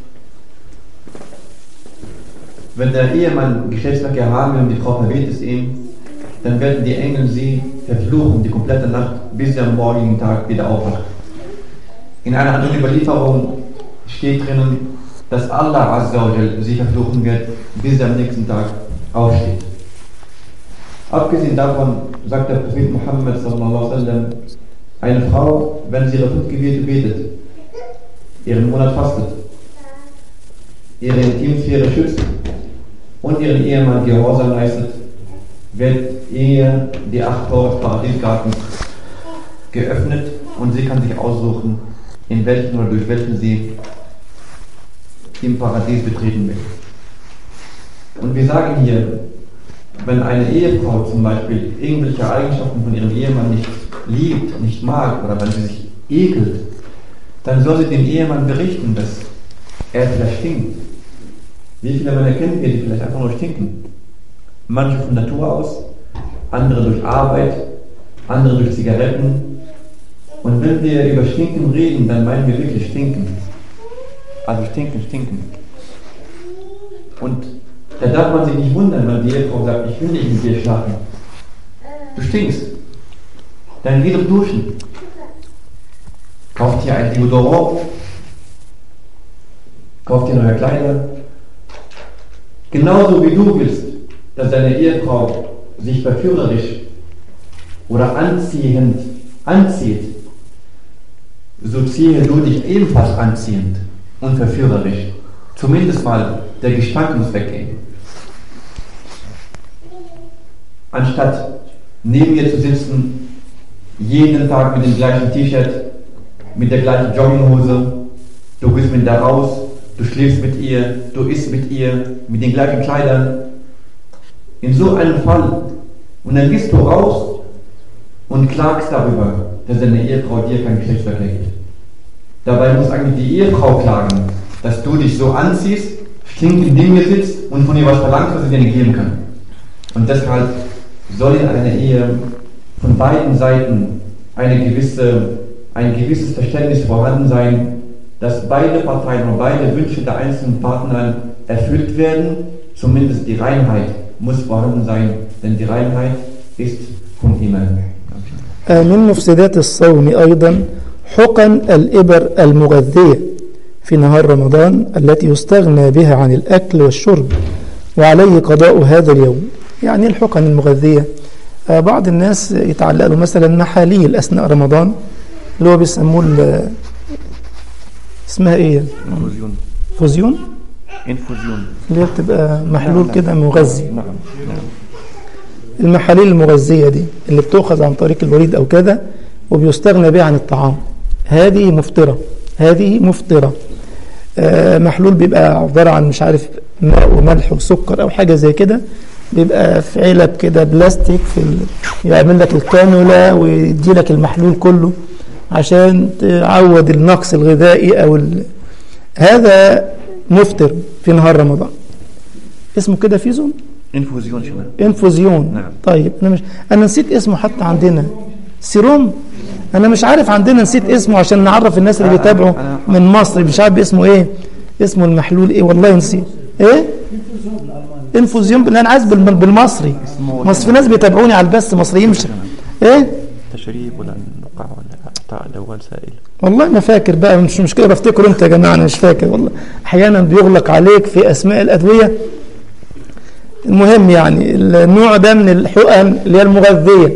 wenn der Ehemann Geschlechtsverkehr haben will und die Frau verbietet es ihm, dann werden die Engel sie verfluchen die komplette Nacht, bis sie am morgigen Tag wieder aufwacht. In einer anderen Überlieferung steht drinnen, dass Allah Azza sie verfluchen wird, bis er am nächsten Tag aufsteht. Abgesehen davon sagt der Prophet Muhammad sallallahu alaihi wasallam, eine Frau, wenn sie ihre fünf Gebete betet, ihren Monat fastet, ihre Intimsphäre schützt und ihren Ehemann Gehorsam leistet, wird ihr die acht Tore des Paradiesgartens geöffnet und sie kann sich aussuchen, in welchen oder durch welchen sie im Paradies betreten will. Und wir sagen hier, wenn eine Ehefrau zum Beispiel irgendwelche Eigenschaften von ihrem Ehemann nicht liebt, nicht mag oder wenn sie sich ekelt, dann soll sie dem Ehemann berichten, dass er vielleicht stinkt. Wie viele Männer kennen wir, die vielleicht einfach nur stinken? Manche von Natur aus, andere durch Arbeit, andere durch Zigaretten. Und wenn wir über Stinken reden, dann meinen wir wirklich Stinken. Also Stinken, Stinken. Und da darf man sich nicht wundern, wenn die Ehefrau sagt, ich will nicht mit dir schlafen. Du stinkst. Dann geh doch duschen. Kauft dir ein Deodorant. Kauft dir neue Kleider. Genauso wie du willst, dass deine Ehefrau sich verführerisch oder anziehend anzieht, so ziehe du dich ebenfalls anziehend und verführerisch. Zumindest mal der Gestank muss weggehen. Anstatt neben mir zu sitzen, jeden Tag mit dem gleichen T-Shirt, mit der gleichen Jogginghose, du gehst mit da raus, du schläfst mit ihr, du isst mit ihr, mit den gleichen Kleidern. In so einem Fall. Und dann gehst du raus und klagst darüber, dass deine Ehefrau dir keinen Geschlechtsverkehr gibt. Dabei muss eigentlich die Ehefrau klagen, dass du dich so anziehst, stinkend neben mir sitzt und von ihr was verlangt, was sie dir nicht geben kann. Und deshalb soll in einer Ehe von beiden Seiten eine gewisse, ein gewisses Verständnis vorhanden sein, dass beide Parteien und beide Wünsche der einzelnen Partner erfüllt werden. Zumindest die Reinheit muss vorhanden sein, denn die Reinheit ist vom Himmel. من مفسدات الصوم أيضا حقن الإبر المغذية في نهار رمضان التي يستغنى بها عن الأكل والشرب وعليه قضاء هذا اليوم يعني الحقن المغذية آه، بعض الناس يتعلق له مثلا محاليل أثناء رمضان اللي هو بيسموه ال- اسمها ايه Infusion. فوزيون Infusion. اللي هي بتبقى محلول نعم. كده مغذي نعم. نعم. المحاليل المغذية دي اللي بتؤخذ عن طريق الوريد أو كذا وبيستغنى بها عن الطعام هذه مفطرة هذه مفطرة آه، محلول بيبقى عبارة عن مش عارف ماء وملح وسكر أو حاجة زي كده بيبقى في علب كده بلاستيك في ال... يعمل لك الكانولا ويدي لك المحلول كله عشان تعوض النقص الغذائي أو ال... هذا مفطر في نهار رمضان اسمه كده فيزون Infusion schon. انفوزيون نعم. طيب انا مش انا نسيت اسمه حتى عندنا سيروم انا مش عارف عندنا نسيت اسمه عشان نعرف الناس اللي أنا- بيتابعوا أنا- من مصر مش عارف اسمه ايه اسمه المحلول ايه والله نسيت ايه انفوزيون بالله انا عايز بالم- بالمصري اسمه مصر في ناس بيتابعوني على البث مصريين مش ايه تشريب ولا نقع ولا اعطاء الاول سائل والله ما فاكر بقى مش مشكله بفتكر انت يا جماعه انا مش فاكر والله احيانا بيغلق عليك في اسماء الادويه المهم يعني النوع ده من الحقن اللي هي المغذيه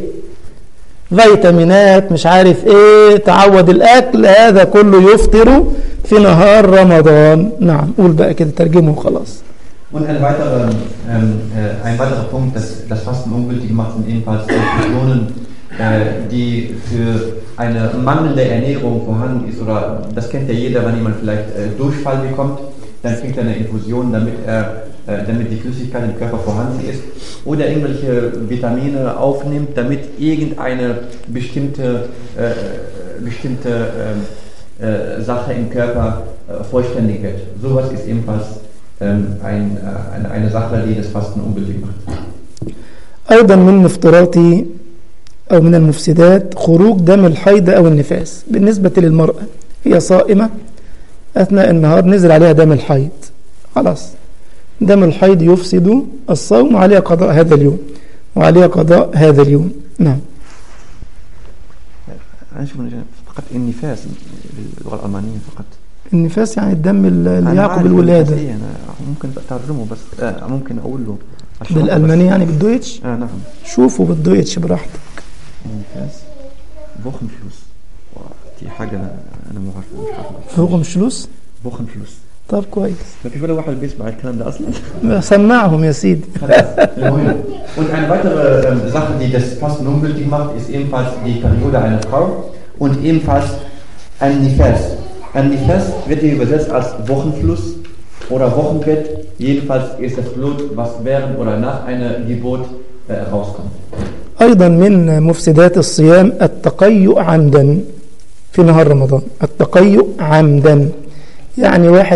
فيتامينات مش عارف ايه تعوض الاكل هذا كله يفطر في نهار رمضان نعم قول بقى كده ترجمه وخلاص Und ein weiterer, ähm, äh, ein weiterer Punkt, das, das Fasten ungültig macht, sind ebenfalls Infusionen, äh, die für eine mangelnde Ernährung vorhanden ist. Oder das kennt ja jeder, wenn jemand vielleicht äh, Durchfall bekommt, dann kriegt er eine Infusion, damit, er, äh, damit die Flüssigkeit im Körper vorhanden ist. Oder irgendwelche Vitamine aufnimmt, damit irgendeine bestimmte, äh, bestimmte ähm, äh, Sache im Körper äh, vollständig wird. Sowas ist ebenfalls ähm, ein, äh, eine, eine Sache, die das Fasten ungültig macht. أيضا من مفطرات أو من المفسدات خروج دم الحيض أو النفاس بالنسبة للمرأة هي صائمة أثناء النهار نزل عليها دم الحيض خلاص دم الحيض يفسد الصوم وعليها قضاء هذا اليوم وعليها قضاء هذا اليوم نعم انا اشوف إن فقط النفاس باللغه الالمانيه فقط النفاس يعني الدم اللي أنا يعقب عارف الولادة النفاس إيه، انا ممكن ترجمه بس آه ممكن اقول له أشرحه بس. بالألمانية يعني بالدويتش اه نعم شوفوا بالدويتش براحتك النفاس Wochenfluss Boah, دي حاجه انا ما عارف مش عارف فوقهم شلوس Wochenfluss طب كويس ما فيش ولا واحد بيسمع الكلام ده اصلا سمعهم يا سيدي Und eine weitere ähm, Sache, die das Fasten ungültig macht, ist ebenfalls die Periode einer Frau und ebenfalls ein Nifas. Ein Nifas wird hier übersetzt als Wochenfluss oder Wochenbett. Jedenfalls ist das Blut, was während oder nach einer Geburt äh, rauskommt. أيضا من مفسدات الصيام التقيؤ عمدا في نهار رمضان التقيؤ عمدا يعني واحد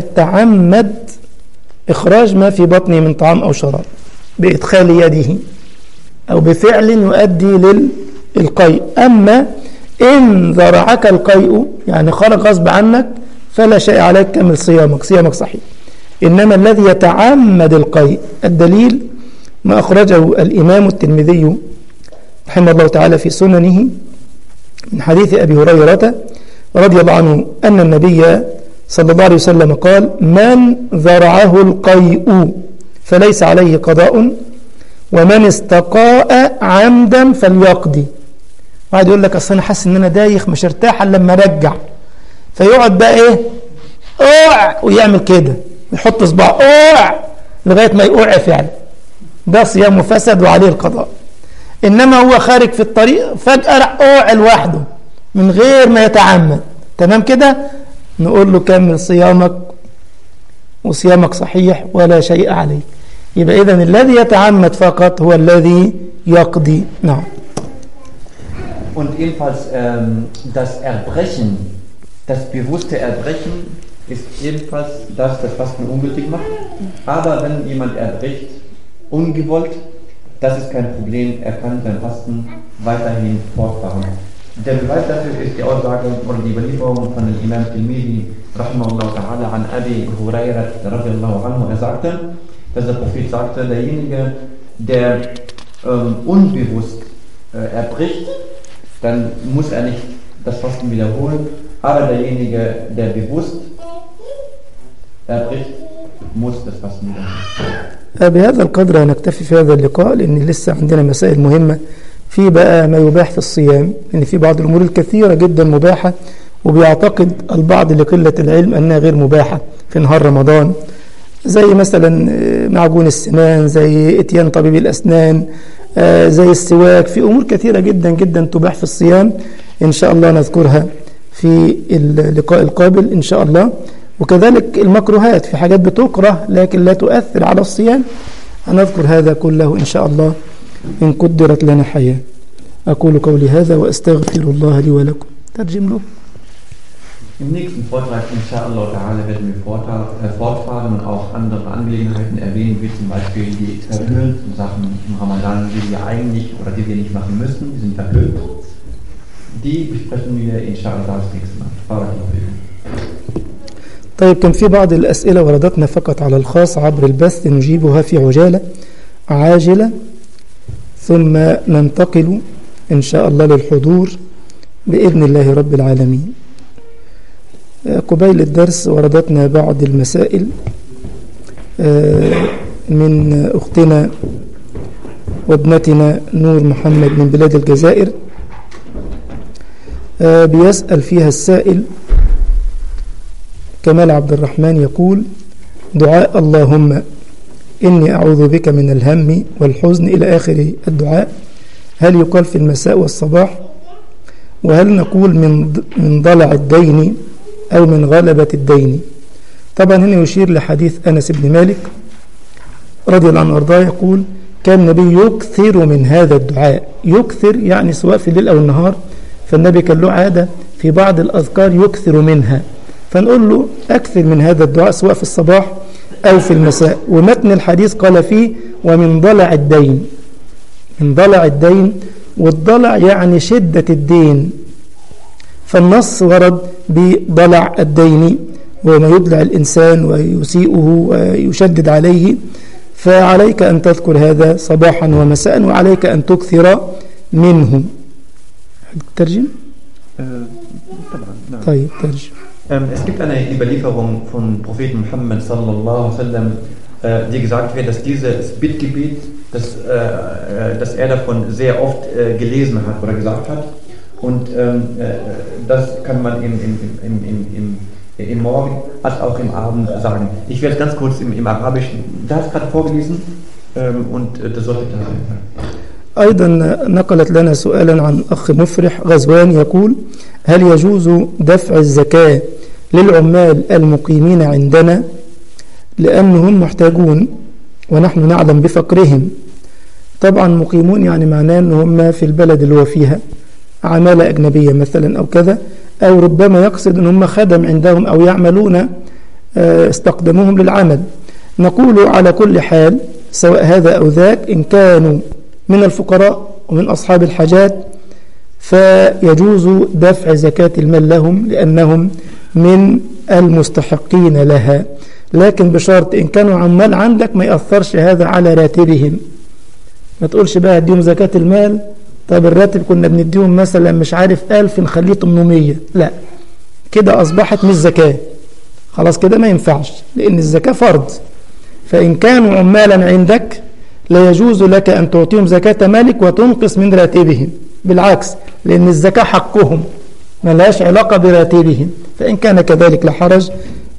تعمد إخراج ما في بطنه من طعام أو شراب بإدخال يده أو بفعل يؤدي للقيء أما إن ذرعك القيء يعني خرج غصب عنك فلا شيء عليك كمل صيامك صيامك صحيح إنما الذي يتعمد القيء الدليل ما أخرجه الإمام الترمذي رحمه الله تعالى في سننه من حديث أبي هريرة رضي الله عنه أن النبي صلى الله عليه وسلم قال من ذرعه القيء فليس عليه قضاء ومن استقاء عمدا فليقضي واحد يقول لك اصل انا حاسس ان انا دايخ مش ارتاح الا لما ارجع فيقعد بقى ايه اوع ويعمل كده يحط صباعه اوع لغايه ما يقع فعلا ده صيامه فسد وعليه القضاء انما هو خارج في الطريق فجاه راح اوع لوحده من غير ما يتعمد تمام كده نقول له كمل صيامك وصيامك صحيح ولا شيء عليك يبقى إذن الذي يتعمد فقط هو الذي يقضي نعم Und ebenfalls ähm, das Erbrechen, das bewusste Erbrechen ist ebenfalls das, das Fasten ungültig macht. Aber wenn jemand erbricht, ungewollt, das ist kein Problem, er kann sein Fasten weiterhin fortfahren. Der Beweis dafür ist die Aussage oder die Überlieferung von dem Imam Tilmidi, rahimahullah ta'ala, an Abi Hurairah, radiallahu anhu, er sagte, dass der Prophet sagte, derjenige, der ähm, unbewusst äh, erbricht, dann muss er nicht das Fasten wiederholen, aber derjenige, der bewusst erbricht, muss das Fasten wiederholen. بهذا القدر هنكتفي في هذا اللقاء لأن لسه عندنا مسائل مهمة في بقى ما يباح في الصيام لأن في بعض الأمور الكثيرة جدا مباحة وبيعتقد البعض لقلة العلم أنها غير مباحة في نهار رمضان زي مثلا معجون السنان زي اتيان طبيب الأسنان زي السواك في أمور كثيرة جدا جدا تباح في الصيام إن شاء الله نذكرها في اللقاء القابل إن شاء الله وكذلك المكروهات في حاجات بتكره لكن لا تؤثر على الصيام هنذكر هذا كله إن شاء الله إن قدرت لنا حياة أقول قولي هذا وأستغفر الله لي ولكم ترجم له Im nächsten Vortrag, inshallah ta'ala, werden wir fortfahren und auch andere Angelegenheiten erwähnen, wie zum Beispiel die verhüllten Sachen im Ramadan, die wir eigentlich oder die wir nicht machen müssen, die sind verhüllt. Die besprechen wir inshallah das nächste Mal. Barakallahu طيب كان في بعض الأسئلة وردتنا فقط على الخاص عبر البث نجيبها في عجالة عاجلة ثم ننتقل إن شاء الله للحضور بإذن الله رب العالمين قبيل الدرس وردتنا بعض المسائل من أختنا وابنتنا نور محمد من بلاد الجزائر بيسأل فيها السائل كمال عبد الرحمن يقول دعاء اللهم إني أعوذ بك من الهم والحزن إلى آخر الدعاء هل يقال في المساء والصباح وهل نقول من من ضلع الدين أو من غلبة الدين طبعا هنا يشير لحديث أنس بن مالك رضي الله عنه وارضاه يقول كان النبي يكثر من هذا الدعاء يكثر يعني سواء في الليل أو النهار فالنبي كان له عادة في بعض الأذكار يكثر منها فنقول له أكثر من هذا الدعاء سواء في الصباح أو في المساء ومتن الحديث قال فيه ومن ضلع الدين من ضلع الدين والضلع يعني شدة الدين فالنص ورد بضلع الدين وما يضلع الإنسان ويسيئه ويشدد عليه فعليك أن تذكر هذا صباحا ومساء وعليك أن تكثر منه ترجم؟ طبعا طيب ترجم Ähm, es gibt eine Überlieferung von Propheten Muhammad sallallahu alaihi wasallam, äh, die gesagt wird, dass dieses Bittgebet, dass, äh, dass er davon sehr oft äh, gelesen hat oder gesagt hat. Und ähm, das kann man im, im, im, im, im, im Morgen als auch im Abend sagen. Ich werde ganz kurz im, im Arabischen, da ist gerade vorgelesen ähm, und das sollte da sein. أيضا نقلت لنا سؤالا عن أخ مفرح غزوان يقول هل يجوز دفع الزكاة للعمال المقيمين عندنا لأنهم محتاجون ونحن نعلم بفقرهم طبعا مقيمون يعني معناه أن هم في البلد اللي هو فيها عمالة أجنبية مثلا أو كذا أو ربما يقصد أن هم خدم عندهم أو يعملون استقدموهم للعمل نقول على كل حال سواء هذا أو ذاك إن كانوا من الفقراء ومن أصحاب الحاجات فيجوز دفع زكاة المال لهم لأنهم من المستحقين لها لكن بشرط إن كانوا عمال عندك ما يأثرش هذا على راتبهم ما تقولش بقى اديهم زكاة المال طب الراتب كنا بنديهم مثلا مش عارف ألف نخليه 800 لا كده أصبحت مش زكاة خلاص كده ما ينفعش لأن الزكاة فرض فإن كانوا عمالا عندك لا يجوز لك أن تعطيهم زكاة مالك وتنقص من راتبهم بالعكس لأن الزكاة حقهم ما لهاش علاقة براتبهم فإن كان كذلك لا حرج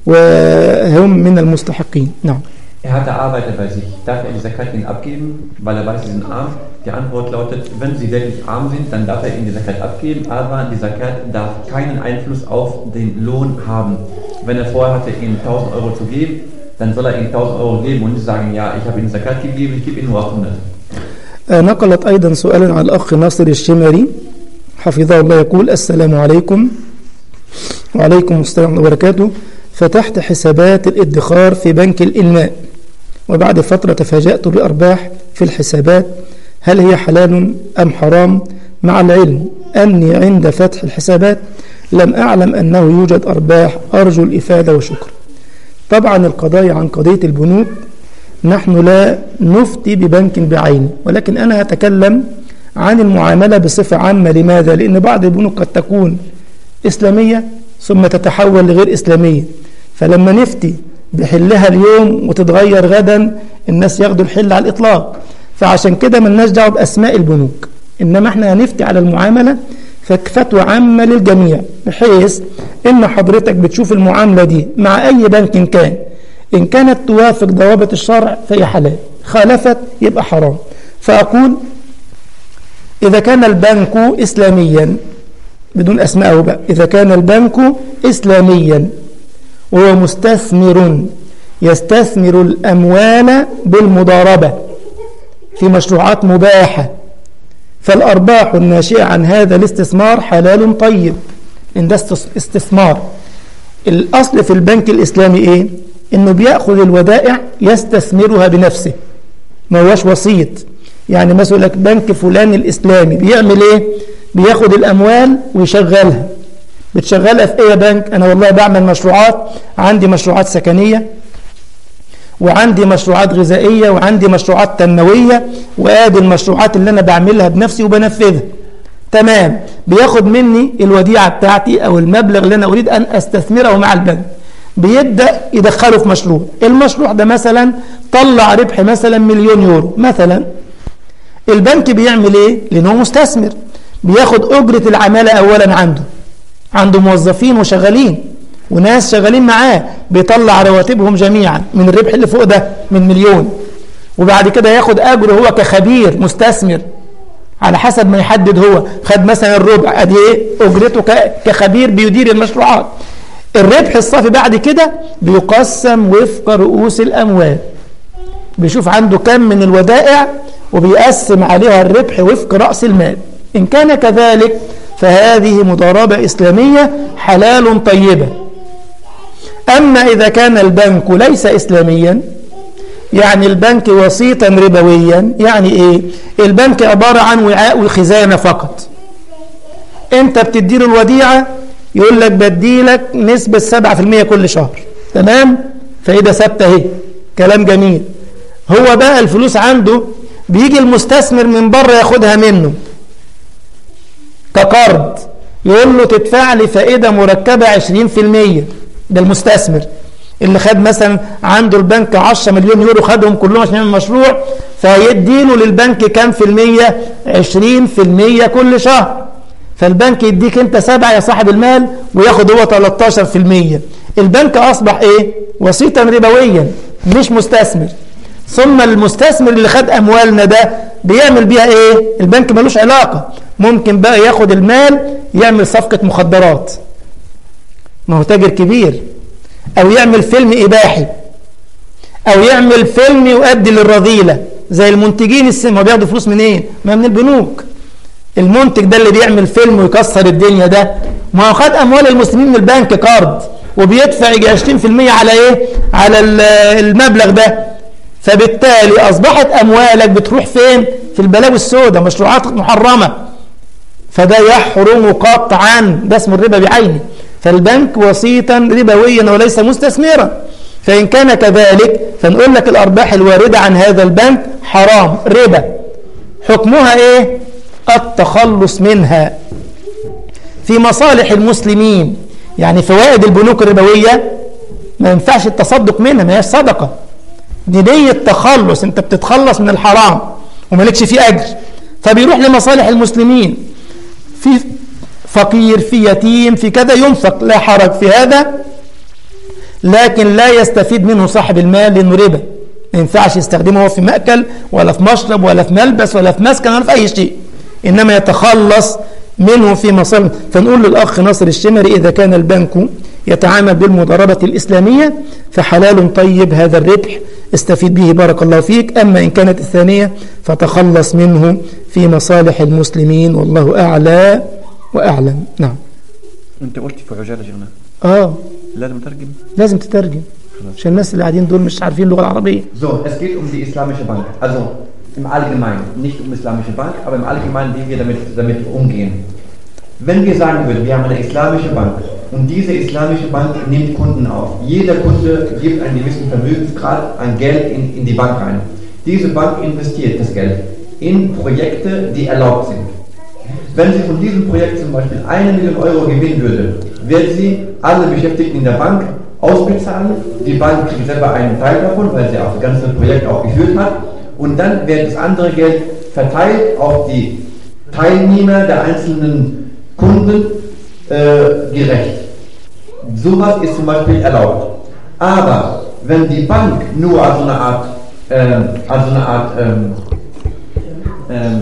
وهم من المستحقين نعم Er hatte Arbeiter bei sich. Darf er die Zakat ihnen abgeben, weil er weiß, sie sind arm? Die Antwort lautet, wenn sie wirklich arm sind, dann darf er ihnen die Zakat abgeben, aber die Zakat darf keinen Einfluss auf den Lohn haben. Wenn er vorher hatte, ihnen 1000 Euro zu geben, dann soll er ihnen 1000 Euro geben und nicht sagen, ja, ich habe ihnen Zakat gegeben, ich gebe ihnen nur 800. نقلت أيضا سؤالا عن الأخ ناصر الشمري حفظه الله يقول السلام عليكم وعليكم السلام وبركاته فتحت حسابات الادخار في بنك الإنماء وبعد فترة تفاجأت بأرباح في الحسابات هل هي حلال أم حرام مع العلم أني عند فتح الحسابات لم أعلم أنه يوجد أرباح أرجو الإفادة وشكرا طبعا القضايا عن قضية البنوك نحن لا نفتي ببنك بعينه ولكن أنا أتكلم عن المعاملة بصفة عامة لماذا؟ لأن بعض البنوك قد تكون إسلامية ثم تتحول لغير إسلامية فلما نفتي بحلها اليوم وتتغير غدا الناس ياخدوا الحل على الإطلاق فعشان كده ملناش دعوه بأسماء البنوك إنما احنا هنفتي على المعاملة ففتوى عامة للجميع بحيث إن حضرتك بتشوف المعاملة دي مع أي بنك كان إن كانت توافق ضوابط الشرع فهي حلال خالفت يبقى حرام فأقول إذا كان البنك إسلاميا بدون أسماء بقى إذا كان البنك إسلاميا وهو مستثمر يستثمر الأموال بالمضاربة في مشروعات مباحة فالأرباح الناشئة عن هذا الاستثمار حلال طيب إن ده استثمار الأصل في البنك الإسلامي إيه؟ إنه بيأخذ الودائع يستثمرها بنفسه ما هوش وسيط يعني مثلا لك بنك فلان الإسلامي بيعمل إيه؟ بياخد الأموال ويشغلها بتشغلها في ايه يا بنك انا والله بعمل مشروعات عندي مشروعات سكنية وعندي مشروعات غذائية وعندي مشروعات تنموية وادي المشروعات اللي انا بعملها بنفسي وبنفذها تمام بياخد مني الوديعة بتاعتي او المبلغ اللي انا اريد ان استثمره مع البنك بيبدأ يدخله في مشروع المشروع ده مثلا طلع ربح مثلا مليون يورو مثلا البنك بيعمل ايه لانه مستثمر بياخد اجرة العمالة اولا عنده عنده موظفين وشغالين وناس شغالين معاه بيطلع رواتبهم جميعا من الربح اللي فوق ده من مليون وبعد كده ياخد اجره هو كخبير مستثمر على حسب ما يحدد هو خد مثلا الربع ادي ايه اجرته كخبير بيدير المشروعات الربح الصافي بعد كده بيقسم وفق رؤوس الاموال بيشوف عنده كم من الودائع وبيقسم عليها الربح وفق راس المال ان كان كذلك فهذه مضاربة إسلامية حلال طيبة أما إذا كان البنك ليس إسلاميا يعني البنك وسيطا ربويا يعني إيه البنك عبارة عن وعاء وخزانة فقط أنت بتديله الوديعة يقول لك بدي لك نسبة 7% كل شهر تمام فإذا ثابتة اهي كلام جميل هو بقى الفلوس عنده بيجي المستثمر من بره ياخدها منه كقرض يقول له تدفع لي فائدة مركبة 20% ده المستثمر اللي خد مثلا عنده البنك 10 مليون يورو خدهم كلهم عشان يعمل مشروع فيديله للبنك كام في المية 20 في المية كل شهر فالبنك يديك انت سبعة يا صاحب المال وياخد هو 13 في المية البنك أصبح ايه وسيطا ربويا مش مستثمر ثم المستثمر اللي خد أموالنا ده بيعمل بيها ايه البنك ملوش علاقة ممكن بقى ياخد المال يعمل صفقة مخدرات ما هو تاجر كبير او يعمل فيلم اباحي او يعمل فيلم يؤدي للرذيلة زي المنتجين السينما بياخدوا فلوس منين إيه؟ ما من البنوك المنتج ده اللي بيعمل فيلم ويكسر الدنيا ده ما هو خد اموال المسلمين من البنك قرض وبيدفع يجي 20% على ايه على المبلغ ده فبالتالي اصبحت اموالك بتروح فين في البلاوي السوداء مشروعات محرمة فده يحرم قطعا ده اسمه الربا بعينه فالبنك وسيطا ربويا وليس مستثمرا فإن كان كذلك فنقول لك الأرباح الواردة عن هذا البنك حرام ربا حكمها إيه؟ التخلص منها في مصالح المسلمين يعني فوائد البنوك الربوية ما ينفعش التصدق منها ما هيش صدقة دي نية تخلص انت بتتخلص من الحرام ومالكش فيه أجر فبيروح لمصالح المسلمين في فقير في يتيم في كذا ينفق لا حرج في هذا لكن لا يستفيد منه صاحب المال لأنه ربا ما ينفعش يستخدمه هو في مأكل ولا في مشرب ولا في ملبس ولا في مسكن ولا في أي شيء إنما يتخلص منه في مصالح فنقول للأخ ناصر الشمري إذا كان البنك يتعامل بالمضاربة الإسلامية فحلال طيب هذا الربح استفيد به بارك الله فيك أما إن كانت الثانية فتخلص منه في مصالح المسلمين والله أعلى وأعلم نعم انت قلت في عجاله شيخنا آه لازم اترجم لازم تترجم عشان الناس اللي قاعدين دول مش عارفين اللغة العربية So, es geht um die islamische Bank. Also im Allgemeinen, nicht um islamische Bank, aber im Allgemeinen, wie wir damit, damit umgehen. Wenn wir sagen würden, wir haben eine islamische Bank und diese islamische Bank nimmt Kunden auf. Jeder Kunde gibt einen gewissen Vermögensgrad an Geld in, in die Bank rein. Diese Bank investiert das Geld in Projekte, die erlaubt sind. Wenn sie von diesem Projekt zum Beispiel eine Million Euro gewinnen würde, wird sie alle Beschäftigten in der Bank ausbezahlen. Die Bank kriegt selber einen Teil davon, weil sie auch das ganze Projekt auch geführt hat. Und dann wird das andere Geld verteilt auf die Teilnehmer der einzelnen Kunden äh, gerecht. Sowas ist zum Beispiel erlaubt. Aber wenn die Bank nur als so eine Art, ähm, als so eine Art ähm, ähm,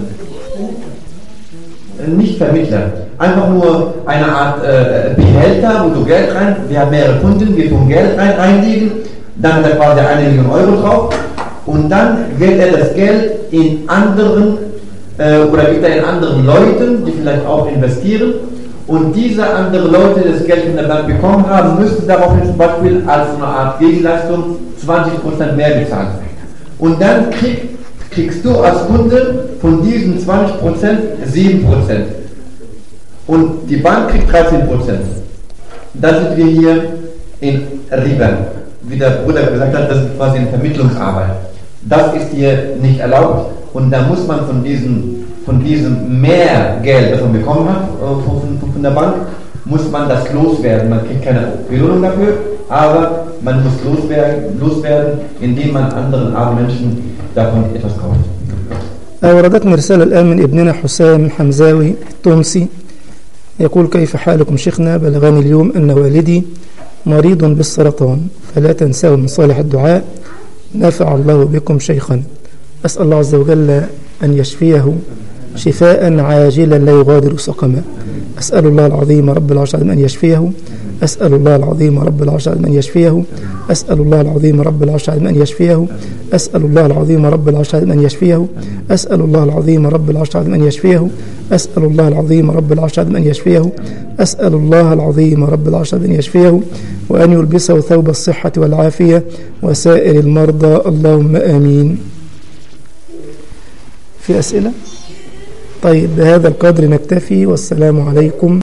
nicht Vermittler, einfach nur eine Art äh, Behälter, wo du Geld rein, wir haben mehrere Kunden, wir tun Geld rein, reinlegen, dann hat er quasi eine Million Euro drauf und dann wird er das Geld in anderen äh, oder gibt er in anderen Leuten, die vielleicht auch investieren und diese anderen Leute, die das Geld von der Bank bekommen haben, müssen daraufhin zum Beispiel als so eine Art Gegenleistung 20% mehr bezahlen. Und dann krieg, kriegst du als Kunde von diesen 20% 7%. Und die Bank kriegt 13%. Da sind wir hier in Riba. Wie der Bruder gesagt hat, das ist quasi eine Vermittlungsarbeit. Das ist hier nicht erlaubt. Und da muss man von diesem, von diesem mehr Geld, das man bekommen hat äh, von, von, von der Bank, muss man das loswerden. Man kriegt keine Belohnung dafür, aber man muss loswerden, loswerden indem man anderen armen Menschen davon etwas kauft. وردتنا رسالة الآن من ابننا حسام حمزاوي التونسي يقول كيف حالكم شيخنا بلغني اليوم أن والدي مريض بالسرطان فلا تنسوا من صالح الدعاء نفع الله بكم شيخا أسأل الله عز وجل أن يشفيه شفاء عاجلا لا يغادر سقما أسأل الله العظيم رب العرش العظيم أن يشفيه أسأل الله العظيم رب العرش العظيم أن يشفيه أسأل الله العظيم رب العرش العظيم أن يشفيه أسأل الله العظيم رب العرش العظيم أن يشفيه أسأل الله العظيم رب العرش العظيم أن يشفيه أسأل الله العظيم رب العرش العظيم أن يشفيه أسأل الله العظيم رب العرش العظيم أن يشفيه وأن يلبسه ثوب الصحة والعافية وسائر المرضى اللهم آمين في أسئلة؟ طيب بهذا القدر نكتفي والسلام عليكم